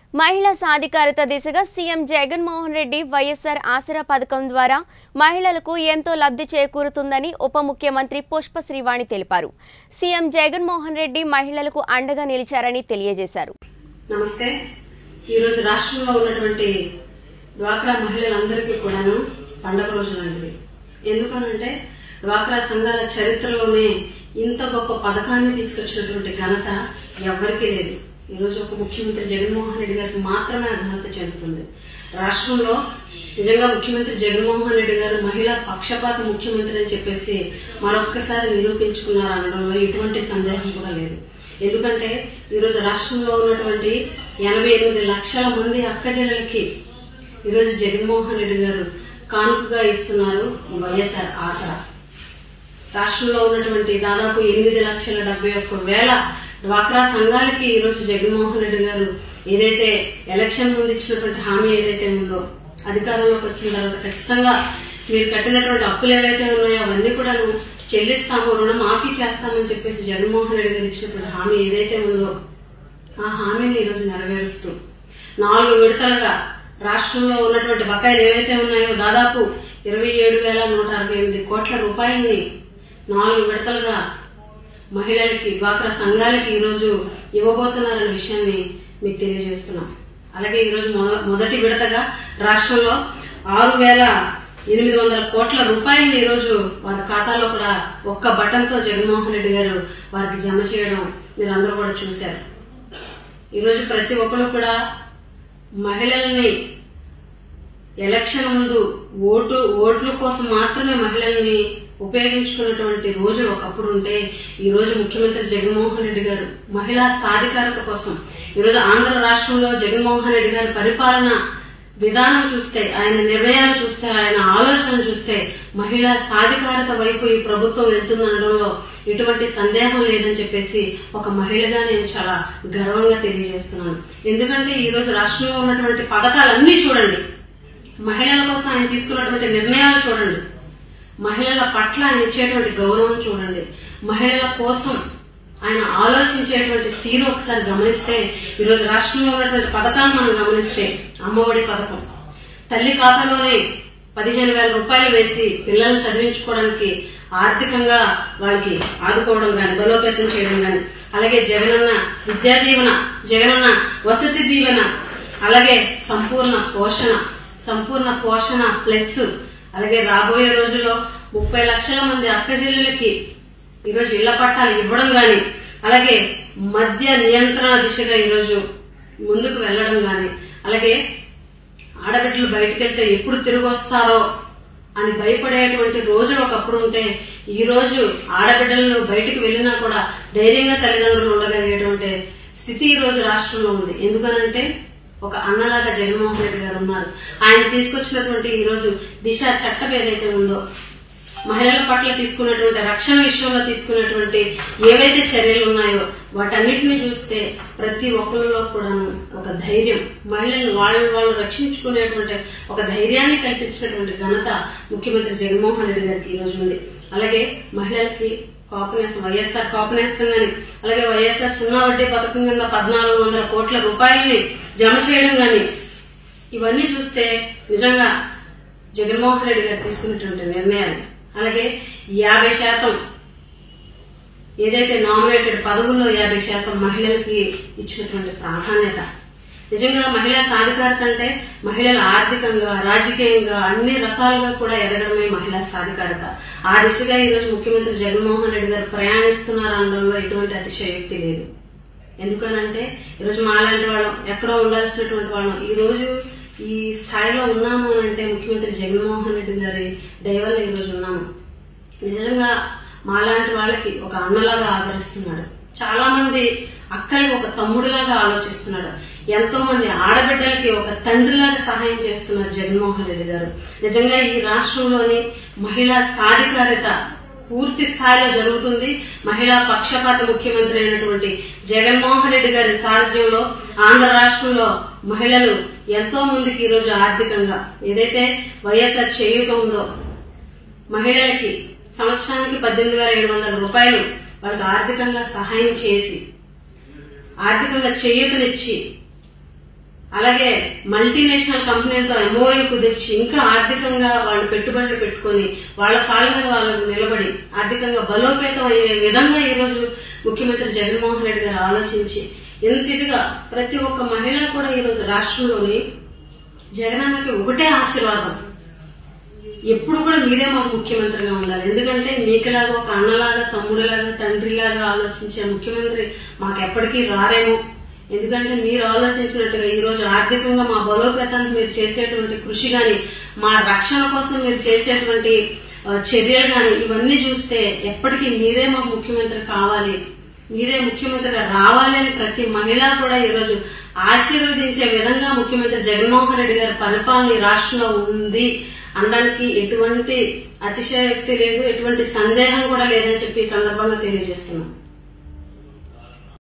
మహిళా సాధికారత దిశగా సీఎం జగన్మోహన్ రెడ్డి వైఎస్ఆర్ ఆసరా పథకం ద్వారా మహిళలకు ఎంతో లబ్ధి చేకూరుతుందని ఉప ముఖ్యమంత్రి పుష్ప శ్రీవాణి తెలిపారు సీఎం జగన్మోహన్ రెడ్డి మహిళలకు అండగా నిలిచారని తెలియజేశారు నమస్తే ఈరోజు రాష్ట్రంలో ఉన్నటువంటి డ్వాక్రా మహిళలందరికీ కూడాను పండగ రోజు లాంటివి ఎందుకనంటే డ్వాక్రా సంఘాల చరిత్రలోనే ఇంత గొప్ప పథకాన్ని తీసుకొచ్చినటువంటి ఘనత ఎవ్వరికీ లేదు ఈరోజు ఒక ముఖ్యమంత్రి జగన్మోహన్ రెడ్డి గారికి మాత్రమే ఆ ఘనత చెందుతుంది రాష్ట్రంలో నిజంగా ముఖ్యమంత్రి జగన్మోహన్ రెడ్డి గారు మహిళా పక్షపాత ముఖ్యమంత్రి అని చెప్పేసి మరొక్కసారి నిరూపించుకున్నారు అనడంలో ఎటువంటి సందేహం కూడా లేదు ఎందుకంటే ఈరోజు రాష్ట్రంలో ఉన్నటువంటి ఎనభై ఎనిమిది లక్షల మంది అక్కజనులకి ఈరోజు జగన్మోహన్ రెడ్డి గారు కానుకగా ఇస్తున్నారు ఈ వైఎస్ఆర్ ఆసరా రాష్ట్రంలో ఉన్నటువంటి దాదాపు ఎనిమిది లక్షల డెబ్బై ఒక్క వేల డ్వాక్రా సంఘాలకి ఈరోజు జగన్మోహన్ రెడ్డి గారు ఏదైతే ఎలక్షన్ ముందు ఇచ్చినటువంటి హామీ ఏదైతే ఉందో అధికారంలోకి వచ్చిన తర్వాత ఖచ్చితంగా మీరు కట్టినటువంటి అప్పులు ఏవైతే ఉన్నాయో అవన్నీ కూడా చెల్లిస్తాము రుణం మాఫీ చేస్తామని చెప్పేసి జగన్మోహన్ రెడ్డి గారు ఇచ్చినటువంటి హామీ ఏదైతే ఉందో ఆ హామీని ఈరోజు నెరవేరుస్తూ నాలుగు విడతలుగా రాష్ట్రంలో ఉన్నటువంటి బకాయిలు ఏవైతే ఉన్నాయో దాదాపు ఇరవై ఏడు వేల నూట అరవై ఎనిమిది కోట్ల రూపాయల్ని నాలుగు విడతలుగా మహిళలకి డ్వాక్రా సంఘాలకి ఈరోజు ఇవ్వబోతున్నారనే విషయాన్ని మీకు తెలియజేస్తున్నాం అలాగే ఈరోజు మొద- మొదటి విడతగా రాష్ట్రంలో ఆరు వేల ఎనిమిది వందల కోట్ల రూపాయలు ఈరోజు వారి ఖాతాలో కూడా ఒక్క బటన్తో జగన్మోహన్ రెడ్డి గారు వారికి జమ చేయడం మీరు అందరూ కూడా చూశారు ఈరోజు ప్రతి ఒక్కరు కూడా మహిళల్ని ఎలక్షన్ ముందు ఓటు ఓట్ల కోసం మాత్రమే మహిళల్ని ఉపయోగించుకున్నటువంటి రోజు ఒకప్పుడు ఉంటే ఈ రోజు ముఖ్యమంత్రి జగన్మోహన్ రెడ్డి గారు మహిళా సాధికారత కోసం ఈ రోజు ఆంధ్ర రాష్ట్రంలో జగన్మోహన్ రెడ్డి గారి పరిపాలన విధానం చూస్తే ఆయన నిర్ణయాలు చూస్తే ఆయన ఆలోచన చూస్తే మహిళా సాధికారత వైపు ఈ ప్రభుత్వం వెళ్తుందనడంలో ఎటువంటి సందేహం లేదని చెప్పేసి ఒక మహిళగా నేను చాలా గర్వంగా తెలియజేస్తున్నాను ఎందుకంటే ఈ రోజు రాష్ట్రంలో ఉన్నటువంటి పథకాలన్నీ చూడండి మహిళల కోసం ఆయన తీసుకున్నటువంటి నిర్ణయాలు చూడండి మహిళల పట్ల ఆయన ఇచ్చేటువంటి గౌరవం చూడండి మహిళల కోసం ఆయన ఆలోచించేటువంటి తీరు ఒకసారి గమనిస్తే ఈరోజు రాష్ట్రంలో ఉన్నటువంటి పథకాలను మనం గమనిస్తే అమ్మఒడి పథకం తల్లి ఖాతాలోనే పదిహేను వేల రూపాయలు వేసి పిల్లల్ని చదివించుకోవడానికి ఆర్థికంగా వాళ్ళకి ఆదుకోవడం గాని బలోపేతం చేయడం గాని అలాగే జగనన్న విద్యా దీవెన జగనన్న వసతి దీవెన అలాగే సంపూర్ణ పోషణ సంపూర్ణ పోషణ ప్లస్ అలాగే రాబోయే రోజుల్లో ముప్పై లక్షల మంది అక్కజల్లులకి ఈరోజు ఇళ్ల పట్టాలు ఇవ్వడం గాని అలాగే మద్య నియంత్రణ దిశగా ఈరోజు ముందుకు వెళ్లడం గాని అలాగే ఆడబిడ్డలు బయటకు వెళ్తే ఎప్పుడు తిరిగి వస్తారో అని భయపడేటువంటి రోజులు ఒకప్పుడు ఉంటే ఈ రోజు ఆడబిడ్డలను బయటకు వెళ్ళినా కూడా ధైర్యంగా తల్లిదండ్రులు ఉండగలిగేటువంటి స్థితి ఈ రోజు రాష్ట్రంలో ఉంది ఎందుకనంటే ఒక అన్నలాగా జగన్మోహన్ రెడ్డి గారు ఉన్నారు ఆయన తీసుకొచ్చినటువంటి ఈ రోజు దిశ చట్టం ఏదైతే ఉందో మహిళల పట్ల తీసుకున్నటువంటి రక్షణ విషయంలో తీసుకున్నటువంటి ఏవైతే చర్యలు ఉన్నాయో వాటన్నిటిని చూస్తే ప్రతి ఒక్కరిలో కూడా ఒక ధైర్యం మహిళలను వాళ్ళని వాళ్ళు రక్షించుకునేటువంటి ఒక ధైర్యాన్ని కల్పించినటువంటి ఘనత ముఖ్యమంత్రి జగన్మోహన్ రెడ్డి గారికి ఈ రోజు ఉంది అలాగే మహిళలకి కాపునేసం వైఎస్ఆర్ కాపునేస్తం గాని అలాగే వైఎస్ఆర్ సున్నా వడ్డీ పథకం కింద పద్నాలుగు వందల కోట్ల రూపాయలని జమ చేయడం గాని ఇవన్నీ చూస్తే నిజంగా జగన్మోహన్ రెడ్డి గారు తీసుకున్నటువంటి నిర్ణయాలు అలాగే యాభై శాతం ఏదైతే నామినేటెడ్ పదవుల్లో యాభై శాతం మహిళలకి ఇచ్చినటువంటి ప్రాధాన్యత నిజంగా మహిళా సాధికారత అంటే మహిళల ఆర్థికంగా రాజకీయంగా అన్ని రకాలుగా కూడా ఎదగడమే మహిళా సాధికారత ఆ దిశగా ఈ రోజు ముఖ్యమంత్రి జగన్మోహన్ రెడ్డి గారు ప్రయాణిస్తున్నారు అనడంలో ఎటువంటి అతిశయోక్తి లేదు ఎందుకనంటే ఈరోజు మాలాంటి వాళ్ళం ఎక్కడో ఉండాల్సినటువంటి వాళ్ళం ఈ రోజు ఈ స్థాయిలో ఉన్నాము అని అంటే ముఖ్యమంత్రి జగన్మోహన్ రెడ్డి గారి దయవల్ల ఈ రోజు ఉన్నాము నిజంగా మాలాంటి వాళ్ళకి ఒక అన్నలాగా ఆదరిస్తున్నాడు చాలా మంది అక్కలకి ఒక తమ్ముడిలాగా ఆలోచిస్తున్నాడు ఎంతో మంది ఆడబిడ్డలకి ఒక తండ్రిలాగా సహాయం చేస్తున్నారు జగన్మోహన్ రెడ్డి గారు నిజంగా ఈ రాష్ట్రంలోని మహిళా సాధికారిత పూర్తి స్థాయిలో జరుగుతుంది మహిళా పక్షపాత ముఖ్యమంత్రి అయినటువంటి జగన్మోహన్ రెడ్డి గారి సారథ్యంలో ఆంధ్ర రాష్ట్రంలో మహిళలు ఎంతో మందికి ఈ రోజు ఆర్థికంగా ఏదైతే వైఎస్ఆర్ చేయూత ఉందో మహిళలకి సంవత్సరానికి పద్దెనిమిది వేల ఏడు వందల రూపాయలు వాళ్ళకి ఆర్థికంగా సహాయం చేసి ఆర్థికంగా చేయూతనిచ్చి అలాగే మల్టీనేషనల్ కంపెనీలతో ఎంఓయూ కుదిర్చి ఇంకా ఆర్థికంగా వాళ్ళు పెట్టుబడులు పెట్టుకొని వాళ్ళ కాళ్ళ మీద వాళ్ళు నిలబడి ఆర్థికంగా బలోపేతం అయ్యే విధంగా ఈ రోజు ముఖ్యమంత్రి జగన్మోహన్ రెడ్డి గారు ఆలోచించి ఎంత ఇదిగా ప్రతి ఒక్క మహిళ కూడా ఈ రోజు రాష్ట్రంలోని జగనన్నకి ఒకటే ఆశీర్వాదం ఎప్పుడు కూడా మీరే మాకు ముఖ్యమంత్రిగా ఉండాలి ఎందుకంటే మీకులాగా ఒక అన్నలాగా తమ్ముడిలాగా తండ్రిలాగా ఆలోచించే ముఖ్యమంత్రి మాకు ఎప్పటికీ రారేమో ఎందుకంటే మీరు ఆలోచించినట్టుగా ఈ రోజు ఆర్థికంగా మా బలోపేతానికి మీరు చేసేటువంటి కృషి గాని మా రక్షణ కోసం మీరు చేసేటువంటి ఆ, చర్యలు గాని ఇవన్నీ చూస్తే ఎప్పటికీ మీరే మాకు ముఖ్యమంత్రి కావాలి మీరే ముఖ్యమంత్రిగా రావాలి అని ప్రతి మహిళ కూడా ఈ రోజు ఆశీర్వదించే విధంగా ముఖ్యమంత్రి జగన్మోహన్ రెడ్డి గారి పరిపాలన ఈ రాష్ట్రంలో ఉంది అనడానికి ఎటువంటి అతిశయోక్తి లేదు ఎటువంటి సందేహం కూడా లేదని చెప్పి ఈ సందర్భంగా తెలియజేస్తున్నాం